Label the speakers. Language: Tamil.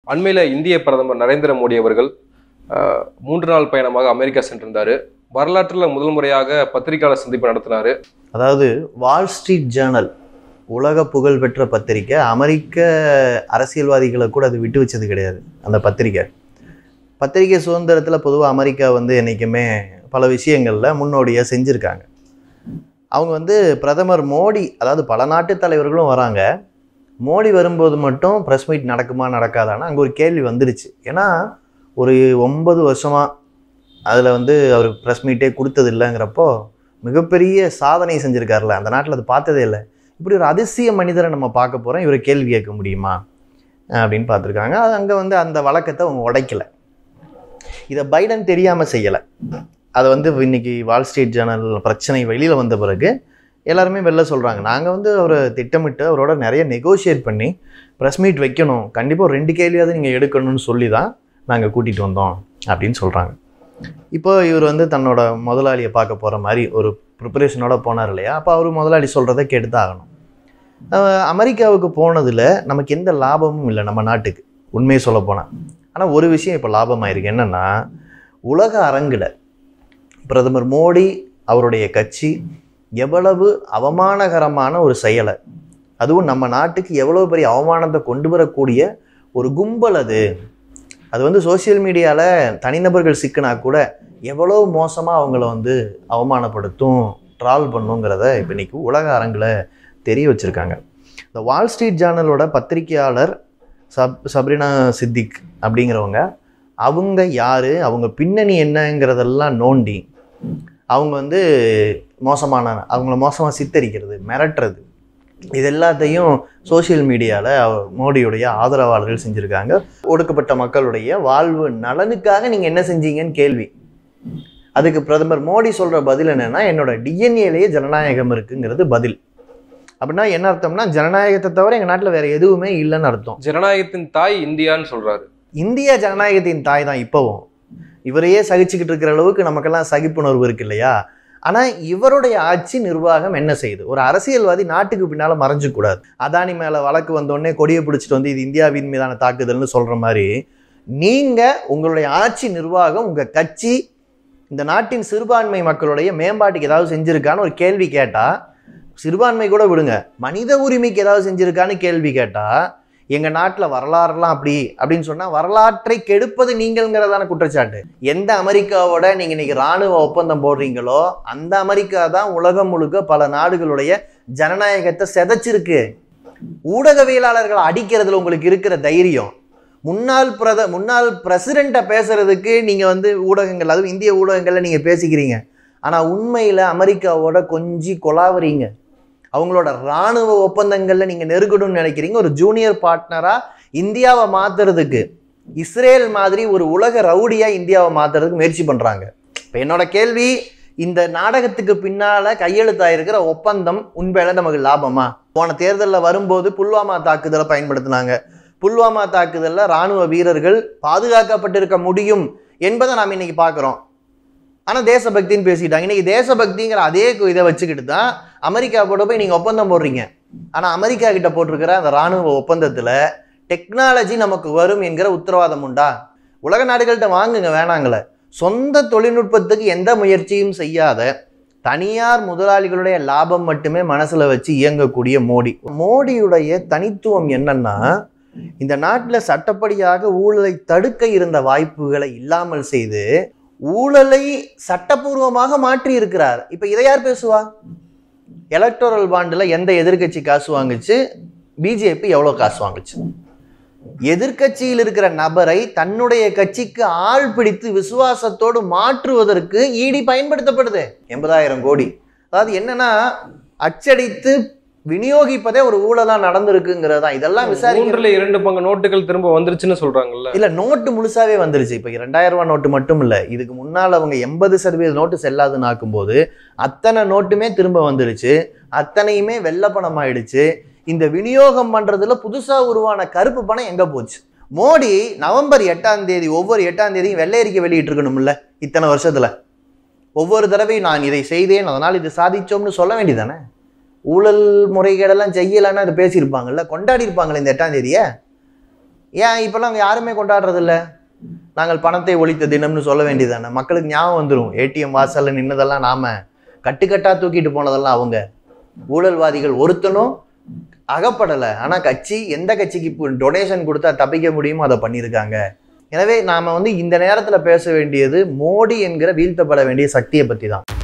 Speaker 1: அண்மையில் இந்திய பிரதமர் நரேந்திர மோடி அவர்கள் அஹ், மூன்று நாள் பயணமாக அமெரிக்கா சென்றிருந்தாரு வரலாற்றில் முதல் முறையாக பத்திரிகையாளர் சந்திப்பு நடத்தினாரு
Speaker 2: அதாவது வால் ஸ்ட்ரீட் ஜேர்னல் உலக புகழ் பெற்ற பத்திரிக்கை அமெரிக்க அரசியல்வாதிகளை கூட அது விட்டு வச்சது கிடையாது அந்த பத்திரிக்கை பத்திரிகை சுதந்திரத்தில் பொதுவாக அமெரிக்கா வந்து என்றைக்குமே பல விஷயங்களில் முன்னோடியாக செஞ்சுருக்காங்க அவங்க வந்து பிரதமர் மோடி அதாவது பல நாட்டு தலைவர்களும் வராங்க மோடி வரும்போது மட்டும் ப்ரெஸ் மீட் நடக்குமா நடக்காதான்னா அங்கே ஒரு கேள்வி வந்துருச்சு ஏன்னா ஒரு ஒன்பது வருஷமாக அதில் வந்து அவர் ப்ரெஸ் மீட்டே கொடுத்தது இல்லைங்கிறப்போ மிகப்பெரிய சாதனை செஞ்சுருக்காருல அந்த நாட்டில் அது பார்த்ததே இல்லை இப்படி ஒரு அதிசய மனிதரை நம்ம பார்க்க போகிறோம் இவரை கேள்வி கேட்க முடியுமா அப்படின்னு பார்த்துருக்காங்க அது அங்கே வந்து அந்த வழக்கத்தை அவங்க உடைக்கல இதை பைடன் தெரியாமல் செய்யலை அதை வந்து இன்னைக்கு வால் ஸ்ட்ரீட் ஜேர்னல் பிரச்சனை வெளியில் வந்த பிறகு எல்லாருமே வெளில சொல்கிறாங்க நாங்கள் வந்து அவரை திட்டமிட்டு அவரோட நிறைய நெகோஷியேட் பண்ணி ப்ரெஸ் மீட் வைக்கணும் கண்டிப்பாக ஒரு ரெண்டு கேள்வியாவது நீங்கள் எடுக்கணும்னு சொல்லி தான் நாங்கள் கூட்டிகிட்டு வந்தோம் அப்படின்னு சொல்கிறாங்க இப்போ இவர் வந்து தன்னோட முதலாளியை பார்க்க போகிற மாதிரி ஒரு ப்ரிப்பரேஷனோட போனார் இல்லையா அப்போ அவர் முதலாளி சொல்கிறத கேட்டு தான் ஆகணும் அஹ் அமெரிக்காவுக்கு போனதில் நமக்கு எந்த லாபமும் இல்லை நம்ம நாட்டுக்கு உண்மையை சொல்ல போனால் ஆனால் ஒரு விஷயம் இப்போ லாபமாயிருக்கு என்னென்னா உலக அரங்கில் பிரதமர் மோடி அவருடைய கட்சி எவ்வளவு அவமானகரமான ஒரு செயலை அதுவும் நம்ம நாட்டுக்கு எவ்வளோ பெரிய அவமானத்தை கொண்டு வரக்கூடிய ஒரு கும்பல் அது அது வந்து சோஷியல் மீடியாவில் தனிநபர்கள் சிக்கினா கூட எவ்வளோ மோசமாக அவங்கள வந்து அவமானப்படுத்தும் ட்ரால் பண்ணுங்கிறத இப்போ இன்னைக்கு உலக அரங்கில் தெரிய வச்சுருக்காங்க இந்த வால் ஸ்ட்ரீட் ஜேர்னலோட பத்திரிகையாளர் சப் சப்ரினா சித்திக் அப்படிங்கிறவங்க அவங்க யார் அவங்க பின்னணி என்னங்கிறதெல்லாம் நோண்டி அவங்க வந்து மோசமான அவங்கள மோசமாக சித்தரிக்கிறது மிரட்டுறது இது எல்லாத்தையும் சோஷியல் மீடியாவில் மோடியுடைய ஆதரவாளர்கள் செஞ்சுருக்காங்க ஒடுக்கப்பட்ட மக்களுடைய வாழ்வு நலனுக்காக நீங்கள் என்ன செஞ்சீங்கன்னு கேள்வி அதுக்கு பிரதமர் மோடி சொல்கிற பதில் என்னென்னா என்னோட டிஎன்ஏலேயே ஜனநாயகம் இருக்குங்கிறது பதில் அப்படின்னா என்ன அர்த்தம்னா ஜனநாயகத்தை தவிர எங்கள் நாட்டில் வேறு எதுவுமே இல்லைன்னு அர்த்தம்
Speaker 1: ஜனநாயகத்தின் தாய் இந்தியான்னு சொல்றாரு
Speaker 2: இந்தியா ஜனநாயகத்தின் தாய் தான் இப்போவும் இவரையே சகிச்சுக்கிட்டு இருக்கிற அளவுக்கு நமக்கெல்லாம் சகிப்புணர்வு இருக்கு இல்லையா ஆனால் இவருடைய ஆட்சி நிர்வாகம் என்ன செய்யுது ஒரு அரசியல்வாதி நாட்டுக்கு பின்னால் மறைஞ்சக்கூடாது அதானி மேலே வழக்கு வந்தோடனே கொடியை பிடிச்சிட்டு வந்து இது இந்தியாவின் மீதான தாக்குதல்னு சொல்கிற மாதிரி நீங்கள் உங்களுடைய ஆட்சி நிர்வாகம் உங்கள் கட்சி இந்த நாட்டின் சிறுபான்மை மக்களுடைய மேம்பாட்டுக்கு ஏதாவது செஞ்சுருக்கான்னு ஒரு கேள்வி கேட்டால் சிறுபான்மை கூட விடுங்க மனித உரிமைக்கு ஏதாவது செஞ்சுருக்கான்னு கேள்வி கேட்டால் எங்கள் நாட்டில் வரலாறுலாம் அப்படி அப்படின்னு சொன்னால் வரலாற்றை கெடுப்பது நீங்கள்ங்கிறதான குற்றச்சாட்டு எந்த அமெரிக்காவோட நீங்கள் இன்னைக்கு இராணுவ ஒப்பந்தம் போடுறீங்களோ அந்த அமெரிக்கா தான் உலகம் முழுக்க பல நாடுகளுடைய ஜனநாயகத்தை செதைச்சிருக்கு ஊடகவியலாளர்களை அடிக்கிறதுல உங்களுக்கு இருக்கிற தைரியம் முன்னாள் பிரத முன்னாள் பிரசிடெண்ட்டை பேசுறதுக்கு நீங்கள் வந்து ஊடகங்கள் அதுவும் இந்திய ஊடகங்களில் நீங்கள் பேசிக்கிறீங்க ஆனால் உண்மையில் அமெரிக்காவோட கொஞ்சி கொலாவுறீங்க அவங்களோட இராணுவ ஒப்பந்தங்களில் நீங்கள் நெருக்கணும்னு நினைக்கிறீங்க ஒரு ஜூனியர் பார்ட்னராக இந்தியாவை மாற்றுறதுக்கு இஸ்ரேல் மாதிரி ஒரு உலக ரவுடியாக இந்தியாவை மாற்றுறதுக்கு முயற்சி பண்ணுறாங்க இப்போ என்னோட கேள்வி இந்த நாடகத்துக்கு பின்னால் கையெழுத்தாயிருக்கிற ஒப்பந்தம் உண்மையில நமக்கு லாபமா போன தேர்தலில் வரும்போது புல்வாமா தாக்குதலை பயன்படுத்தினாங்க புல்வாமா தாக்குதலில் ராணுவ வீரர்கள் பாதுகாக்கப்பட்டிருக்க முடியும் என்பதை நாம் இன்னைக்கு பார்க்குறோம் ஆனால் தேசபக்தின்னு பேசிட்டாங்க இன்னைக்கு தேசபக்திங்கிற அதே கு- இதை வச்சுக்கிட்டு தான் அமெரிக்கா கூட போய் நீங்கள் ஒப்பந்தம் போடுறீங்க ஆனால் அமெரிக்கா கிட்ட போட்டிருக்கிற அந்த ராணுவ ஒப்பந்தத்தில் டெக்னாலஜி நமக்கு வரும் என்கிற உத்தரவாதம் உண்டா உலக நாடுகள்கிட்ட வாங்குங்க வேணாங்களே சொந்த தொழில்நுட்பத்துக்கு எந்த முயற்சியும் செய்யாத தனியார் முதலாளிகளுடைய லாபம் மட்டுமே மனசுல வச்சு இயங்கக்கூடிய மோடி மோடியுடைய தனித்துவம் என்னன்னா இந்த நாட்டில் சட்டப்படியாக ஊழலை தடுக்க இருந்த வாய்ப்புகளை இல்லாமல் செய்து ஊழலை சட்டப்பூர்வமாக மாற்றி இருக்கிறார் இப்போ இதை யார் பேசுவா எலக்டோரல் பாண்டில் எந்த எதிர்க்கட்சி காசு வாங்குச்சு பிஜேபி எவ்வளோ காசு வாங்குச்சு எதிர்க்கட்சியில் இருக்கிற நபரை தன்னுடைய கட்சிக்கு ஆள் பிடித்து விசுவாசத்தோடு மாற்றுவதற்கு ஈடி பயன்படுத்தப்படுது எண்பதாயிரம் கோடி அதாவது என்னன்னா அச்சடித்து விநியோகிப்பதே ஒரு ஊழலா நடந்திருக்குங்கிறது தான் இதெல்லாம் விசாரிக்க
Speaker 1: மூன்றுல இரண்டு பங்கு நோட்டுகள் திரும்ப வந்துருச்சுன்னு சொல்றாங்கல்ல
Speaker 2: இல்ல நோட்டு முழுசாவே வந்துருச்சு இப்போ ரெண்டாயிரம் ரூபாய் நோட்டு மட்டும் இல்ல இதுக்கு முன்னால் அவங்க எண்பது சதவீத நோட்டு செல்லாதுன்னு ஆக்கும்போது அத்தனை நோட்டுமே திரும்ப வந்துருச்சு அத்தனையுமே வெள்ள பணம் ஆயிடுச்சு இந்த விநியோகம் பண்றதுல புதுசா உருவான கருப்பு பணம் எங்க போச்சு மோடி நவம்பர் எட்டாம் தேதி ஒவ்வொரு எட்டாம் தேதியும் வெள்ளை அறிக்கை வெளியிட்டு இருக்கணும்ல இத்தனை வருஷத்துல ஒவ்வொரு தடவையும் நான் இதை செய்தேன் அதனால் இது சாதிச்சோம்னு சொல்ல வேண்டியதானே ஊழல் முறைகேடெல்லாம் செய்யலைன்னா அது பேசியிருப்பாங்கல்ல கொண்டாடி இருப்பாங்களே இந்த எட்டாம் தேதியை ஏன் இப்பெல்லாம் அங்கே யாருமே கொண்டாடுறது இல்ல நாங்கள் பணத்தை ஒழித்த தினம்னு சொல்ல வேண்டியதானே மக்களுக்கு ஞாபகம் வந்துடும் ஏடிஎம் வாசல்ல நின்னதெல்லாம் நாம கட்டுக்கட்டா தூக்கிட்டு போனதெல்லாம் அவங்க ஊழல்வாதிகள் ஒருத்தனும் அகப்படலை ஆனால் கட்சி எந்த கட்சிக்கு டொனேஷன் கொடுத்தா தப்பிக்க முடியுமோ அதை பண்ணியிருக்காங்க எனவே நாம் வந்து இந்த நேரத்தில் பேச வேண்டியது மோடி என்கிற வீழ்த்தப்பட வேண்டிய சக்தியை பற்றி தான்